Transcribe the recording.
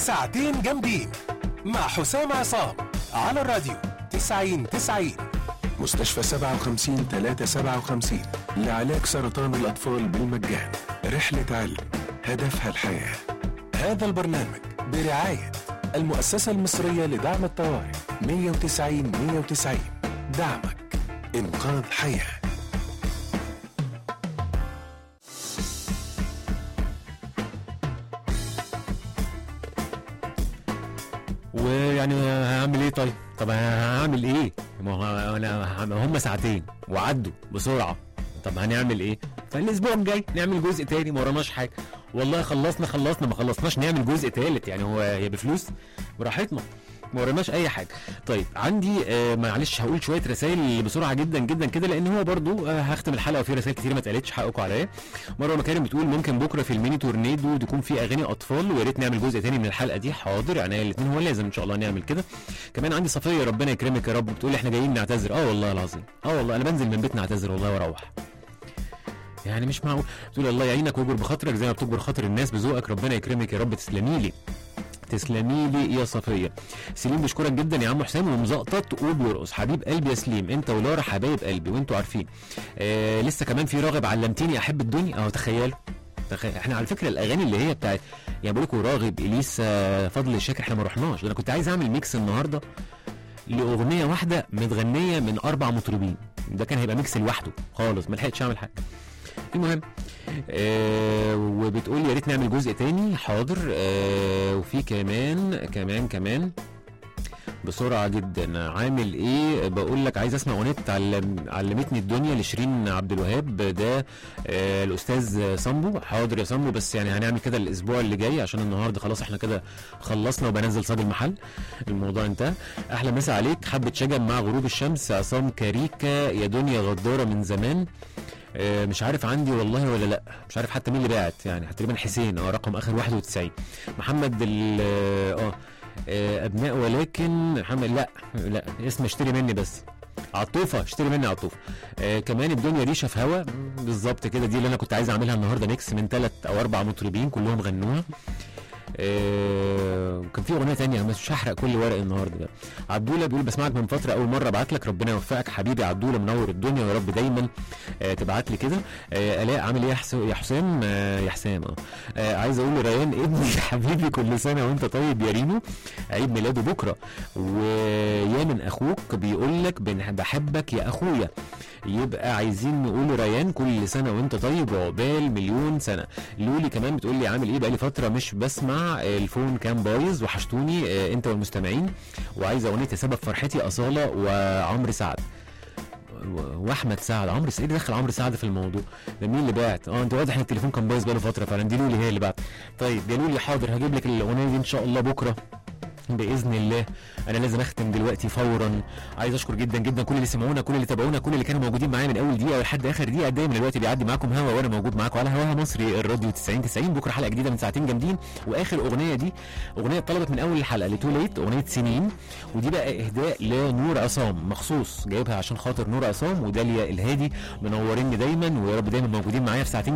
ساعتين جامدين مع حسام عصام على الراديو 90 90 مستشفى 57 357 لعلاج سرطان الأطفال بالمجان رحلة علم هدفها الحياة هذا البرنامج برعاية المؤسسة المصرية لدعم الطوارئ 190 190 دعمك إنقاذ حياه ويعني هعمل ايه طيب؟ طب هعمل ايه؟ ما هو انا هم ساعتين وعدوا بسرعه طب هنعمل ايه؟ فالاسبوع الجاي نعمل جزء تاني ما وراناش حاجه والله خلصنا خلصنا ما خلصناش نعمل جزء تالت يعني هو هي بفلوس براحتنا ما وراناش اي حاجه طيب عندي آه معلش هقول شويه رسائل بسرعه جدا جدا كده لان هو برضو آه هختم الحلقه وفي رسائل كتير ما اتقالتش حقكم عليا مروه مكارم بتقول ممكن بكره في الميني تورنيدو تكون في اغاني اطفال ويا ريت نعمل جزء تاني من الحلقه دي حاضر يعني الاثنين هو لازم ان شاء الله نعمل كده كمان عندي صفيه ربنا يكرمك يا رب بتقول احنا جايين نعتذر اه والله العظيم اه والله انا بنزل من بيتنا اعتذر والله واروح يعني مش معقول تقول الله يعينك واجبر بخاطرك زي ما بتجبر خاطر الناس بذوقك ربنا يكرمك يا رب تسلمي لي تسلمي لي يا صفيه سليم بشكرك جدا يا عم حسام ومزقطط وبيرقص حبيب قلبي يا سليم انت ولارا حبايب قلبي وانتوا عارفين آه لسه كمان في راغب علمتيني احب الدنيا اهو تخيلوا تخيل احنا على فكره الاغاني اللي هي بتاعت يعني بقول لكم راغب اليسا فضل الشاكر احنا ما رحناش ده انا كنت عايز اعمل ميكس النهارده لاغنيه واحده متغنيه من اربع مطربين ده كان هيبقى ميكس لوحده خالص ما لحقتش اعمل حاجه المهم آه وبتقول يا ريت نعمل جزء تاني حاضر آه وفي كمان كمان كمان بسرعة جدا عامل ايه بقول لك عايز اسمع اغنية علم علمتني الدنيا لشيرين عبد الوهاب ده آه الاستاذ صامبو حاضر يا صامبو بس يعني هنعمل كده الاسبوع اللي جاي عشان النهارده خلاص احنا كده خلصنا وبنزل صاد المحل الموضوع انتهى احلى مسا عليك حبة شجن مع غروب الشمس عصام كاريكا يا دنيا غدارة من زمان آه، مش عارف عندي والله ولا لا مش عارف حتى مين اللي باعت يعني تقريبا حسين اه رقم اخر 91 محمد ال اه آه، ابناء ولكن محمد لا لا اسم اشتري مني بس عطوفه اشتري مني عطوفه آه كمان الدنيا ريشه في هوا بالظبط كده دي اللي انا كنت عايز اعملها النهارده ميكس من ثلاث او اربع مطربين كلهم غنوها آه كان في اغنيه تانية بس مش هحرق كل ورق النهارده ده عبدوله بيقول بسمعك من فتره اول مره ابعت لك ربنا يوفقك حبيبي عبدوله منور الدنيا ويا رب دايما آه تبعت لي كده آه الاء عامل ايه يا حس- يا حسام آه يا حسام اه آه عايز اقول لريان ابني حبيبي كل سنه وانت طيب يا رينو عيد ميلاده بكره ويا من اخوك بيقول لك بن- بحبك يا اخويا يبقى عايزين نقول ريان كل سنه وانت طيب وعقبال مليون سنه لولي كمان بتقول لي عامل ايه بقالي فتره مش بسمع الفون كان بايظ وحشتوني آه، انت والمستمعين وعايزه اغنيه سبب فرحتي اصاله وعمرو سعد و- واحمد سعد عمرو سعد ايه اللي دخل عمرو سعد في الموضوع ده مين اللي بعت اه انت واضح ان التليفون كان بايظ بقاله فتره فعلا دي لولي هي اللي بعت طيب يا لولي حاضر هجيب لك الاغنيه دي ان شاء الله بكره باذن الله انا لازم اختم دلوقتي فورا عايز اشكر جدا جدا كل اللي سمعونا كل اللي تابعونا كل اللي كانوا موجودين معايا من اول دقيقه لحد اخر دقيقه دايما الوقت بيعدي معاكم هوا وانا موجود معاكم على هواها مصري الراديو 90 90 بكره حلقه جديده من ساعتين جامدين واخر اغنيه دي اغنيه طلبت من اول الحلقه لتو ليت اغنيه سنين ودي بقى اهداء لنور عصام مخصوص جايبها عشان خاطر نور عصام وداليا الهادي منوريني دايما ويا رب دايما موجودين معايا في ساعتين